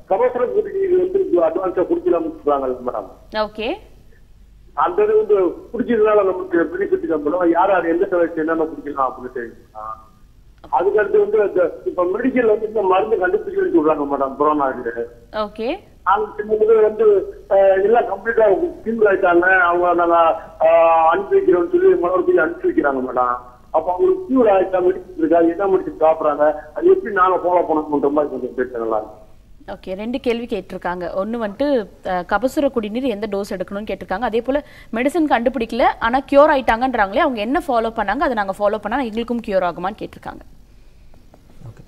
கபசுர குடிநீர் வந்து அட்வான்ஸா குடிக்கலாம்னு சொல்றாங்கல்ல மேடம் ஓகே அந்த இது வந்து குடிச்சதுனால நமக்கு பெனிஃபிட் நம்ம யார் யார் எந்த வயசு என்னென்ன குடிக்கலாம் அப்படின்னு தெரியும் அதுக்கடுத்து வந்து அந்த இப்ப மெடிக்கல் வந்து இந்த மருந்து கண்டுபிடிச்சு சொல்றாங்க மேடம் கொரோனாக்கு ஓகே அவங்க சின்னது வந்து அஹ், எல்லாம் கம்ப்ளீட்டா கியூர் ஆயிட்டாங்க அவங்க நாங்க அஹ், அனுப்பி வைக்கிறோம்னு சொல்லி மறுபடியும் அனுப்பி வைக்கிறாங்க மேடம் அப்ப அவங்களுக்கு கியூர் ஆயிட்டா மெடிசன் இருக்கா என்ன மெடிசன் சாப்பிடுறாங்க அது எப்படி நாங்க ஃபாலோ பண்ணணுன்ற மாதிரி கொஞ்சம் பேசுங்களா ஓகே ரெண்டு கேள்வி கேட்டிருக்காங்க ஒன்று வந்துட்டு அஹ், கபசுர குடிநீர் எந்த டோஸ் எடுக்கணும்னு கேட்டிருக்காங்க அதே போல் மெடிசன் கண்டுபிடிக்கல ஆனால் கியூர் ஆயிட்டாங்கன்றாங்களே அவங்க என்ன ஃபாலோ பண்ணாங்க அதை நாங்கள் ஃபாலோ பண்ணால் எங்களுக்கும் கியூர் ஆகுமான்னு கேட்டிருக்காங்க ஓகே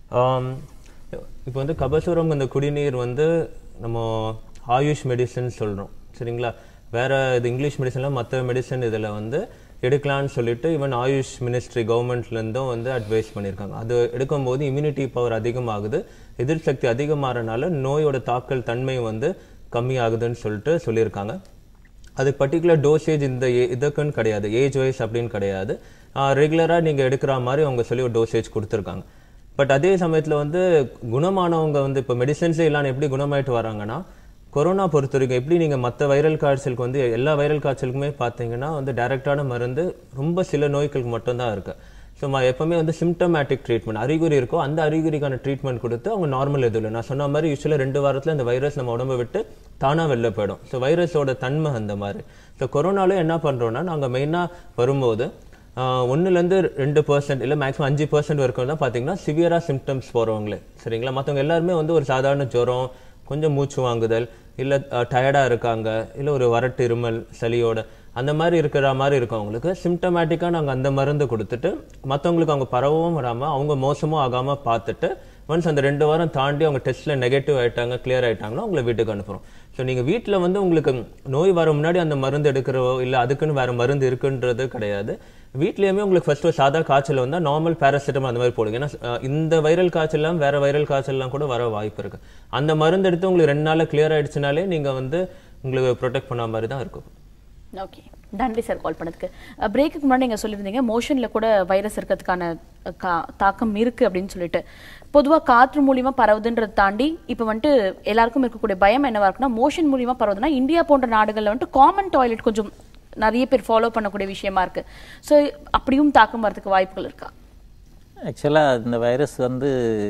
இப்போ வந்து கபசுரம் இந்த குடிநீர் வந்து நம்ம ஆயுஷ் மெடிசன் சொல்கிறோம் சரிங்களா வேற இது இங்கிலீஷ் மெடிசனில் மற்ற மெடிசன் இதில் வந்து எடுக்கலாம்னு சொல்லிட்டு ஈவன் ஆயுஷ் மினிஸ்ட்ரி கவர்மெண்ட்லேருந்தும் வந்து அட்வைஸ் பண்ணியிருக்காங்க அது எடுக்கும்போது இம்யூனிட்டி பவர் அதிகமாகுது எதிர் சக்தி அதிகமாகறனால நோயோட தாக்கல் தன்மை வந்து கம்மியாகுதுன்னு சொல்லிட்டு சொல்லியிருக்காங்க அது பர்டிகுலர் டோசேஜ் இந்த ஏ- இதுக்குன்னு கிடையாது ஏஜ் வைஸ் அப்படின்னு கிடையாது ரெகுலராக நீங்கள் எடுக்கிற மாதிரி அவங்க சொல்லி ஒரு டோசேஜ் கொடுத்துருக்காங்க பட் அதே சமயத்தில் வந்து குணமானவங்க வந்து இப்போ மெடிசன்ஸே இல்லாமல் எப்படி குணமாயிட்டு வராங்கன்னா கொரோனா பொறுத்த வரைக்கும் எப்படி நீங்கள் மற்ற வைரல் காய்ச்சலுக்கு வந்து எல்லா வைரல் காய்ச்சலுக்குமே பார்த்தீங்கன்னா வந்து டைரக்டான மருந்து ரொம்ப சில நோய்களுக்கு மட்டும்தான் இருக்கு ஸோ எப்பவுமே வந்து சிம்டமேட்டிக் ட்ரீட்மெண்ட் அறிகுறி இருக்கோ அந்த அறிகுறிக்கான ட்ரீட்மெண்ட் கொடுத்து அவங்க நார்மல் எதுவும் நான் சொன்ன மாதிரி யூஸ்வலாக ரெண்டு வாரத்தில் இந்த வைரஸ் நம்ம உடம்பை விட்டு தானாக வெளில போயிடும் ஸோ வைரஸோட தன்மை அந்த மாதிரி ஸோ கொரோனால என்ன பண்ணுறோம்னா நாங்கள் மெயினாக வரும்போது ஆஹ் ஒண்ணுலேருந்து ரெண்டு பர்சன்ட் இல்லை மேக்ஸிமம் அஞ்சு பர்சன்ட் வரைக்கும் தான் பார்த்தீங்கன்னா சிவியராக சிம்டம்ஸ் போகிறவங்களே சரிங்களா மற்றவங்க எல்லாருமே வந்து ஒரு சாதாரண ஜுரம் கொஞ்சம் மூச்சு வாங்குதல் இல்லை டயர்டாக இருக்காங்க இல்லை ஒரு வறட்டு இருமல் சளியோட அந்த மாதிரி இருக்கிற மாதிரி இருக்கவங்களுக்கு சிம்டமேட்டிக்காக நாங்கள் அந்த மருந்து கொடுத்துட்டு மற்றவங்களுக்கு அவங்க பரவவும் வராமல் அவங்க மோசமும் ஆகாமல் பார்த்துட்டு ஒன்ஸ் அந்த ரெண்டு வாரம் தாண்டி அவங்க டெஸ்ட்டில் நெகட்டிவ் ஆயிட்டாங்க கிளியர் ஆயிட்டாங்கன்னா உங்களை வீட்டுக்கு அனுப்புகிறோம் ஸோ நீங்கள் வீட்டில் வந்து உங்களுக்கு நோய் வர முன்னாடி அந்த மருந்து எடுக்கிறவோ இல்லை அதுக்குன்னு வேற மருந்து இருக்குன்றது கிடையாது வீட்லயுமே உங்களுக்கு ஃபர்ஸ்ட் ஒரு சாதா காய்ச்சல் வந்தால் நார்மல் பேராசிட்டமால் அந்த மாதிரி போடுங்க ஏன்னா அஹ், இந்த வைரல் காய்ச்சல்லாம் வேற வைரல் காய்ச்சல்லாம் கூட வர வாய்ப்பு இருக்கு அந்த மருந்து எடுத்து உங்களுக்கு ரெண்டு நாள்ல கிளியர் ஆயிடுச்சுனாலே நீங்க வந்து உங்களுக்கு ப்ரொடெக்ட் பண்ண மாதிரி தான் இருக்கும் ஓகே நன்றி சார் கால் பண்ணதுக்கு பிரேக்குக்கு முன்னாடி நீங்கள் சொல்லியிருந்தீங்க மோஷனில் கூட வைரஸ் இருக்கிறதுக்கான அஹ், கா- தாக்கம் இருக்குது அப்படின்னு சொல்லிட்டு பொதுவாக காற்று மூலியமாக பரவுதுன்றதை தாண்டி இப்போ வந்துட்டு எல்லாருக்கும் இருக்கக்கூடிய பயம் என்னவா இருக்குன்னா மோஷன் மூலியமாக பரவுதுன்னா இந்தியா போன்ற நாடுகளில் வந்துட்டு காமன் டாய்லெட் கொஞ்சம் நிறைய பேர் ஃபாலோ பண்ணக்கூடிய விஷயமா இருக்கு ஸோ அப்படியும் தாக்கம் வரதுக்கு வாய்ப்புகள் இருக்கா ஆக்சுவலாக இந்த வைரஸ் வந்து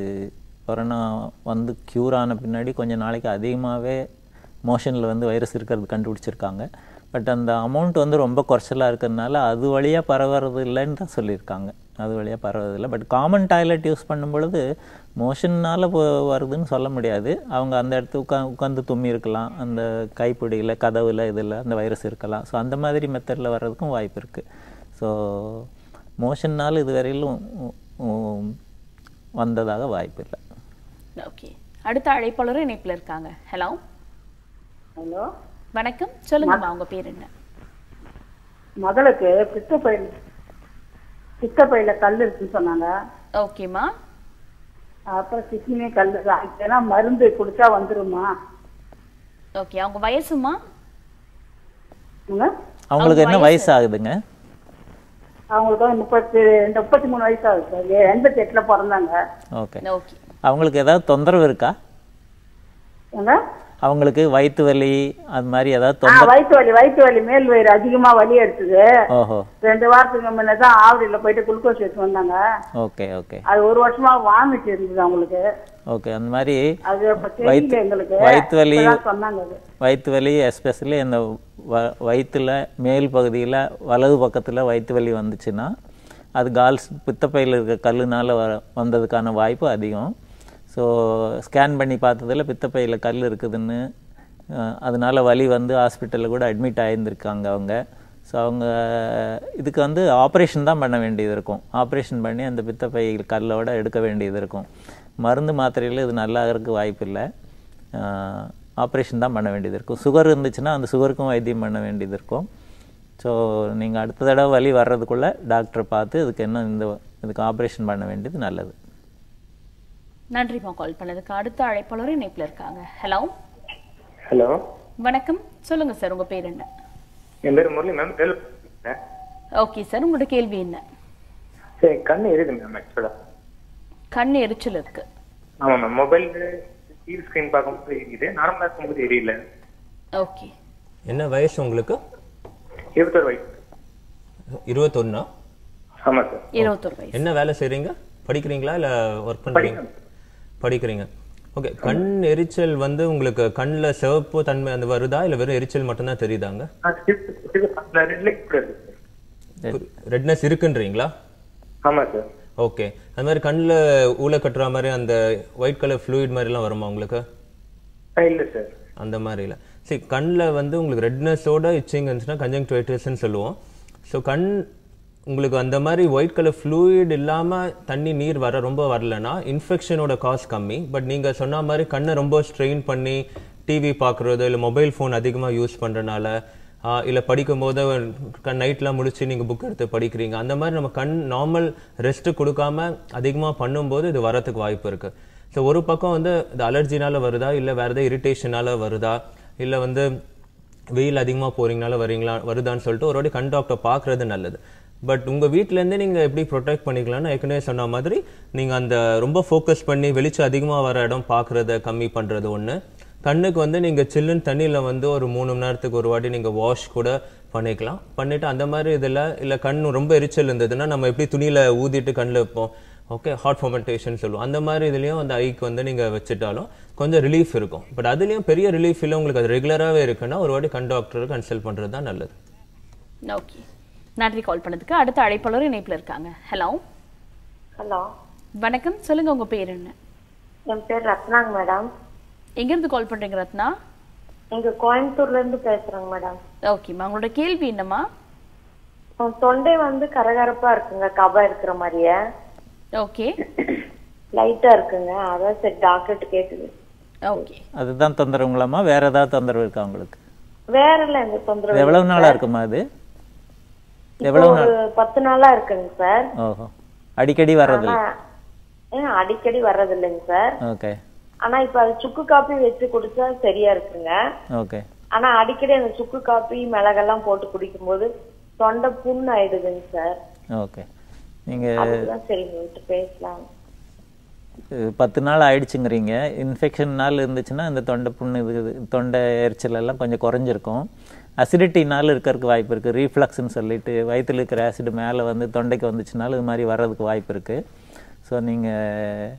கொரோனா வந்து க்யூர் ஆன பின்னாடி கொஞ்சம் நாளைக்கு அதிகமாகவே மோஷனில் வந்து வைரஸ் இருக்கிறது கண்டுபிடிச்சிருக்காங்க பட் அந்த அமௌண்ட் வந்து ரொம்ப குறைச்சலாக இருக்கிறதுனால அது வழியாக பரவுறது இல்லைன்னு தான் சொல்லியிருக்காங்க அது வழியாக பரவுறதில்லை பட் காமன் டாய்லெட் யூஸ் பண்ணும் பொழுது மோஷன்னால் வருதுன்னு சொல்ல முடியாது அவங்க அந்த இடத்து உட்கா உட்காந்து தும்மி இருக்கலாம் அந்த கைப்பிடியில் கதவுல இதில் அந்த வைரஸ் இருக்கலாம் ஸோ அந்த மாதிரி மெத்தடில் வர்றதுக்கும் வாய்ப்பு இருக்குது ஸோ மோஷன்னால் இதுவரையிலும் உ- உ- வந்ததாக வாய்ப்பு இல்லை ஓகே அடுத்த அழைப்பாளரும் இணைப்பில் இருக்காங்க ஹலோ ஹலோ வணக்கம் சொல்லுங்கம்மா உங்க பேர் என்ன மகளுக்கு பித்தப்பையில் பித்தப்பையில கல் இருக்குன்னு சொன்னாங்க ஓகேம்மா அப்புறம் கிட்னிலே கல் இருக்கு. அதுக்கெல்லாம் மருந்து குடிச்சா வந்துருமா ஓகே அவங்க வயசுமா அவங்க அவங்களுக்கு என்ன வயசு ஆகுதுங்க அவங்களுக்கு வந்து முப்பத்தி ரெண்டு முப்பத்தி மூணு வயசு ஆகுது சார் எண்பத்தி எட்டுல பிறந்தாங்க ஓகே ஓகே அவங்களுக்கு ஏதாவது தொந்தரவு இருக்கா ஏங்க அவங்களுக்கு வயிற்று வலி அது மாதிரி ஏதாவது ஆ தொந்தரவு வயிற்று வலி வயிற்று வலி மேல் வயிறு அதிகமா வலி எடுத்தது ஓஹோ ரெண்டு வாரத்துக்கு முன்ன தான் ஆவடியில போயிட்டு குளுக்கோஸ் எடுத்து வந்தாங்க ஓகே ஓகே அது ஒரு வருஷமா வாமிட் இருந்தது அவங்களுக்கு ஓகே அந்த மாதிரி அது இப்ப தெரியல வயிற்று எங்களுக்கு வயிற்று வலி இப்பதான் சொன்னாங்க அது வயிற்று வலி எஸ்பெஷலி இந்த வ வயிற்றுல மேல் பகுதியில் வலது பக்கத்தில் வயிற்று வலி வந்துச்சுன்னா அது கால்ஸ் பித்தப்பையில் இருக்க கல்லுனால வர வந்ததுக்கான வாய்ப்பு அதிகம் ஸோ ஸ்கேன் பண்ணி பார்த்ததுல பித்தப்பையில் கல் இருக்குதுன்னு அஹ், அதனால வலி வந்து ஹாஸ்பிட்டலில் கூட அட்மிட் ஆகியிருந்திருக்காங்க அவங்க ஸோ அவங்க இதுக்கு வந்து ஆப்ரேஷன் தான் பண்ண வேண்டியது இருக்கும் ஆப்ரேஷன் பண்ணி அந்த பித்தப்பை கல்லோட எடுக்க வேண்டியது இருக்கும் மருந்து மாத்திரையில் இது நல்லா ஆகிறதுக்கு வாய்ப்பு இல்லை ஆப்ரேஷன் தான் பண்ண வேண்டியது இருக்கும் சுகர் இருந்துச்சுன்னா அந்த சுகருக்கும் வைத்தியம் பண்ண வேண்டியது இருக்கும் ஸோ நீங்கள் அடுத்த தடவை வலி வர்றதுக்குள்ளே டாக்டரை பார்த்து இதுக்கு என்ன இந்த இதுக்கு ஆப்ரேஷன் பண்ண வேண்டியது நல்லது நன்றிம்மா கால் பண்ணதுக்கு அடுத்த அழைப்பாளரும் இணைப்பில் இருக்காங்க ஹலோ ஹலோ வணக்கம் சொல்லுங்க சார் உங்க பேர் என்ன என் பேர் Murali ma'am Velu okay sir உங்களோட கேள்வி என்ன சரி கண்ணு எரியுது மேம் ஆக்சுவலா கண் எரிச்சல் இருக்கு ஆமா மேம் மொபைல் டிவி ஸ்கிரீன் பார்க்கும்போது எரியுது நார்மலா இருக்கும்போது எரியல ஓகே என்ன வயசு உங்களுக்கு இருபத்தொரு வயசு இருபத்தொன்னா ஆமா சார் இருபத்தொரு வயசு என்ன வேலை செய்றீங்க படிக்கிறீங்களா இல்ல ஒர்க் பண்றீங்க படிக்கிறீங்க ஓகே கண் எரிச்சல் வந்து உங்களுக்கு கண்ணுல சிவப்பு தன்மை அந்த வருதா இல்ல வெறும் எரிச்சல் மட்டும்தான் தெரியுதாங்க ரெட் லைட் கூட இருக்கு சார் ரெட்னஸ் இருக்குன்றீங்களா ஆமா சார் ஓகே அந்த மாதிரி கண்ணுல ஊழ கட்டுற மாதிரி அந்த ஒயிட் கலர் ஃப்ளூயிட் மாதிரி எல்லாம் வருமா உங்களுக்கு ஆ, இல்ல சார் அந்த மாதிரி இல்லை சரி கண்ணில் வந்து உங்களுக்கு ரெட்னஸோட இச்சிங் இருந்துச்சுன்னா கன்ஜங்டிவைட்டிஸ்ன்னு சொல்லுவோம் ஸோ கண் உங்களுக்கு அந்த மாதிரி ஒயிட் கலர் ஃப்ளூயிட் இல்லாமல் தண்ணி நீர் வர ரொம்ப வரலனா இன்ஃபெக்ஷனோட காஸ் கம்மி பட் நீங்கள் சொன்ன மாதிரி கண்ணை ரொம்ப ஸ்ட்ரெயின் பண்ணி டிவி பார்க்குறது இல்லை மொபைல் ஃபோன் அதிகமாக யூஸ் பண்ணுறனால இல்லை படிக்கும்போது நைட்லாம் முடிச்சு நீங்கள் புக் எடுத்து படிக்கிறீங்க அந்த மாதிரி நம்ம கண் நார்மல் ரெஸ்ட்டு கொடுக்காம அதிகமாக பண்ணும்போது இது வரத்துக்கு வாய்ப்பு இருக்குது ஸோ ஒரு பக்கம் வந்து இது அலர்ஜினால வருதா இல்லை வேற ஏதாவது இரிட்டேஷனால வருதா இல்லை வந்து வெயில் அதிகமாக போறீங்கனால வரீங்களா வருதான்னு சொல்லிட்டு ஒரு வாட்டி கண் டாக்டர் பார்க்கறது நல்லது பட் உங்க வீட்ல இருந்தே நீங்க எப்படி ப்ரொடெக்ட் பண்ணிக்கலாம்னு ஏற்கனவே சொன்ன மாதிரி நீங்க அந்த ரொம்ப ஃபோக்கஸ் பண்ணி வெளிச்சம் அதிகமா வர இடம் பார்க்கறத கம்மி பண்றது ஒண்ணு கண்ணுக்கு வந்து நீங்க சில்லுன்னு தண்ணியில வந்து ஒரு மூணு மணி நேரத்துக்கு ஒரு வாட்டி நீங்க வாஷ் கூட பண்ணிக்கலாம் பண்ணிட்டு அந்த மாதிரி இதுல இல்ல கண் ரொம்ப எரிச்சல் இருந்ததுன்னா நம்ம எப்படி துணியில ஊதிட்டு கண்ணில் வைப்போம் ஓகே ஹாட் ஃபர்மெண்டேஷன் சொல்லுவோம் அந்த மாதிரி இதுலயும் அந்த ஐக்கு வந்து நீங்க வச்சுட்டாலும் கொஞ்சம் ரிலீஃப் இருக்கும் பட் அதுலயும் பெரிய ரிலீஃப் இல்லை உங்களுக்கு அது ரெகுலராகவே இருக்குன்னா ஒரு வாட்டி கண் டாக்டரை கன்சல்ட் பண்றது தான் நல்லது ஓகே நன்றி கால் பண்ணதுக்கு அடுத்த அழைப்பாளர் இணைப்புல இருக்காங்க ஹலோ ஹலோ வணக்கம் சொல்லுங்க உங்க பேர் என்ன என் பேர் ரத்னாங்க மேடம் எங்க இருந்து கால் பண்றீங்க ரத்னா இங்க கோயம்புத்தூர்ல இருந்து பேசுறேங்க மேடம் ஓகேம்மா உங்களோட கேள்வி என்னம்மா உன் தொண்டை வந்து கரகரப்பா இருக்குங்க கபம் இருக்கிற மாதிரியே ஓகே லைட்டா இருக்குங்க அதான் சரி டாக்டர்கிட்ட கேக்குது ஓகே அதுதான் தொந்தரவுங்களாம்மா வேற ஏதாவது தொந்தரவு இருக்கா உங்களுக்கு வேற இல்ல எந்த இது தொந்தரவு எவ்வளவு நாளா இருக்குமா அது இப்போ எவ்வளவு நாள் ஒரு பத்து நாளா இருக்குங்க சார் ஓஹோ அடிக்கடி வர்றது ஆனா ஏன் அடிக்கடி வர்றது இல்லைங்க சார் ஓகே ஆனா இப்ப அது சுக்கு காப்பி வச்சு குடிச்சா சரியா இருக்குங்க ஓகே ஆனா அடிக்கடி அந்த சுக்கு காப்பி மிளகெல்லாம் போட்டு குடிக்கும்போது தொண்டை புண்ணு ஆயிடுதுங்க சார் ஓகே நீங்க அதுதான் சரி உங்கள்கிட்ட பேசலாம் அஹ், பத்து நாள் ஆயிடுச்சுங்கிறீங்க இன்ஃபெக்ஷன்னால இருந்துச்சுன்னா இந்த தொண்டை புண்ணு இது இது, தொண்டை எரிச்சல் எல்லாம் கொஞ்சம் குறைஞ்சிருக்கும் அசிடிட்டினால இருக்கிறதுக்கு வாய்ப்பு இருக்குது ரீஃப்ளக்ஸ்னு சொல்லிட்டு வயித்துல இருக்கிற ஆசிட் மேலே வந்து தொண்டைக்கு வந்துச்சுனாலும் இது மாதிரி வர்றதுக்கு வாய்ப்பு இருக்குது ஸோ நீங்கள்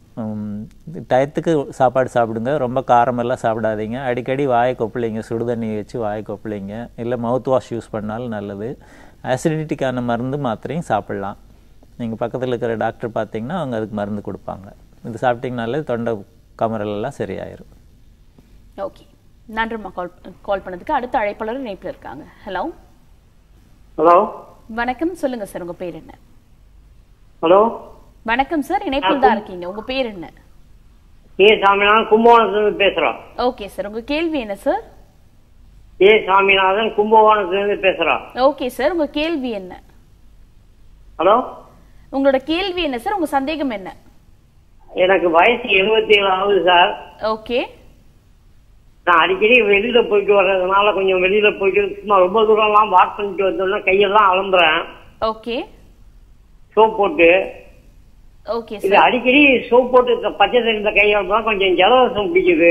டயத்துக்கு சாப்பாடு சாப்பிடுங்க ரொம்ப காரமெல்லாம் சாப்பிடாதீங்க அடிக்கடி வாயை கொப்பளிங்க சுடுதண்ணி வச்சு வாயை கொப்பளிங்க இல்லை மவுத் வாஷ் யூஸ் பண்ணாலும் நல்லது அசிடிட்டிக்கான மருந்து மாத்திரையும் சாப்பிட்லாம் நீங்கள் பக்கத்தில் இருக்கிற டாக்டர் பார்த்தீங்கன்னா அவங்க அதுக்கு மருந்து கொடுப்பாங்க இது சாப்பிட்டீங்கனாலே தொண்டை கமரல் எல்லாம் சரியாயிரும் ஓகே நன்றிம்மா கால் கால் பண்ணதுக்கு அடுத்த அழைப்பாளர் இணைப்புல இருக்காங்க ஹலோ ஹலோ வணக்கம் சொல்லுங்க சார் உங்க பேர் என்ன ஹலோ வணக்கம் சார் இணைப்பில் தான் இருக்கீங்க உங்க பேர் என்ன ஏ சாமிநாதன் கும்பகோணத்துலேருந்து பேசுகிறோம் ஓகே சார் உங்க கேள்வி என்ன சார் ஏ சாமிநாதன் கும்பகோணத்துலேருந்து பேசுகிறோம் ஓகே சார் உங்க கேள்வி என்ன ஹலோ உங்களோட கேள்வி என்ன சார் உங்க சந்தேகம் என்ன எனக்கு வயசு எழுபத்தி ஏழு ஆகுது சார் ஓகே நான் அடிக்கடி வெளியில போயிட்டு வர்றதுனால கொஞ்சம் வெளியில போயிட்டு சும்மா ரொம்ப தூரம்லாம் வாக் பண்ணிட்டு வந்தோம்னா கையெல்லாம் அலம்புறேன் ஓகே சோப் போட்டு ஓகே இது சார் அடிக்கடி சோப் போட்டு இந்த பச்சை தண்ணியில் கை அலம்புறா கொஞ்சம் ஜலதோஷம் பிடிக்குது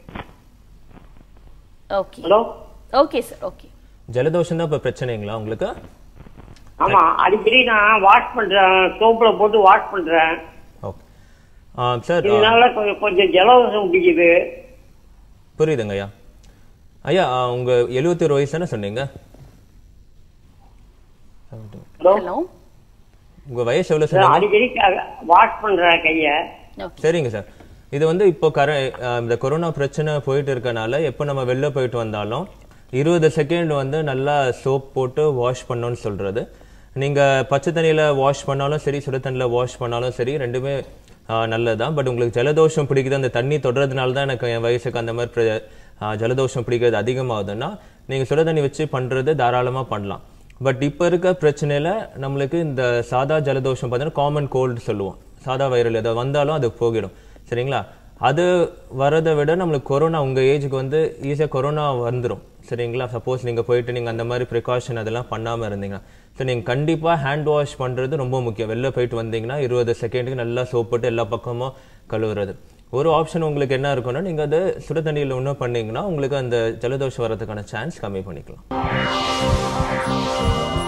okay hello okay sir okay ஜலதோஷம் தான் இப்போ பிரச்சனைங்களா உங்களுக்கு ஆமா அடிக்கடி நான் வாஷ் பண்றேன் சோப்புல போட்டு வாஷ் பண்றேன் ஓகே சார் இதனால கொஞ்சம் கொஞ்சம் ஜலதோஷம் பிடிக்குது புரியுதுங்க ஐயா ஐயா ஆ, உங்க எழுபத்தி ஒரு வயசு தானே சொன்னீங்க ஹலோ ஹலோ உங்க வயசு எவ்வளவு சொன்னீங்க அடிக்கடி வாஷ் பண்றேன் கைய சரிங்க சார் இது வந்து இப்போ கர அஹ் இந்த கொரோனா பிரச்சனை போயிட்டு இருக்கனால எப்போ நம்ம வெளில போயிட்டு வந்தாலும் இருபது செகண்ட் வந்து நல்லா சோப் போட்டு வாஷ் பண்ணணும்னு சொல்றது நீங்க பச்சை தண்ணியில வாஷ் பண்ணாலும் சரி சுடு தண்ணியில வாஷ் பண்ணாலும் சரி ரெண்டுமே ஆஹ் நல்லதுதான் பட் உங்களுக்கு ஜலதோஷம் பிடிக்குது அந்த தண்ணி தொடுறதுனால தான் எனக்கு என் வயசுக்கு அந்த மாதிரி பிர- ஆஹ் ஜலதோஷம் பிடிக்கிறது அதிகமாகுதுன்னா நீங்க சுடு தண்ணி வச்சு பண்றது தாராளமா பண்ணலாம் பட் இப்போ இருக்க பிரச்சனையில நம்மளுக்கு இந்த சாதா ஜலதோஷம் பார்த்தீங்கன்னா காமன் கோல்டு சொல்லுவோம் சாதா வைரல் ஏதாவது வந்தாலும் அது போகிடும் சரிங்களா அது வரதை விட நம்மளுக்கு கொரோனா உங்க ஏஜுக்கு வந்து ஈஸியாக கொரோனா வந்துடும் சரிங்களா சப்போஸ் நீங்க போயிட்டு நீங்க அந்த மாதிரி ப்ரிகாஷன் அதெல்லாம் பண்ணாம இருந்தீங்கன்னா ஸோ நீங்க கண்டிப்பா ஹேண்ட் வாஷ் பண்றது ரொம்ப முக்கியம் வெளில போயிட்டு வந்தீங்கன்னா இருபது செகண்டுக்கு நல்லா சோப் போட்டு எல்லா பக்கமும் கழுவுறது ஒரு ஆப்ஷன் உங்களுக்கு என்ன இருக்கும்னா நீங்க அதை சுட தண்ணியில் இன்னும் பண்ணீங்கன்னா உங்களுக்கு அந்த ஜலதோஷம் வரதுக்கான சான்ஸ் கம்மி பண்ணிக்கலாம்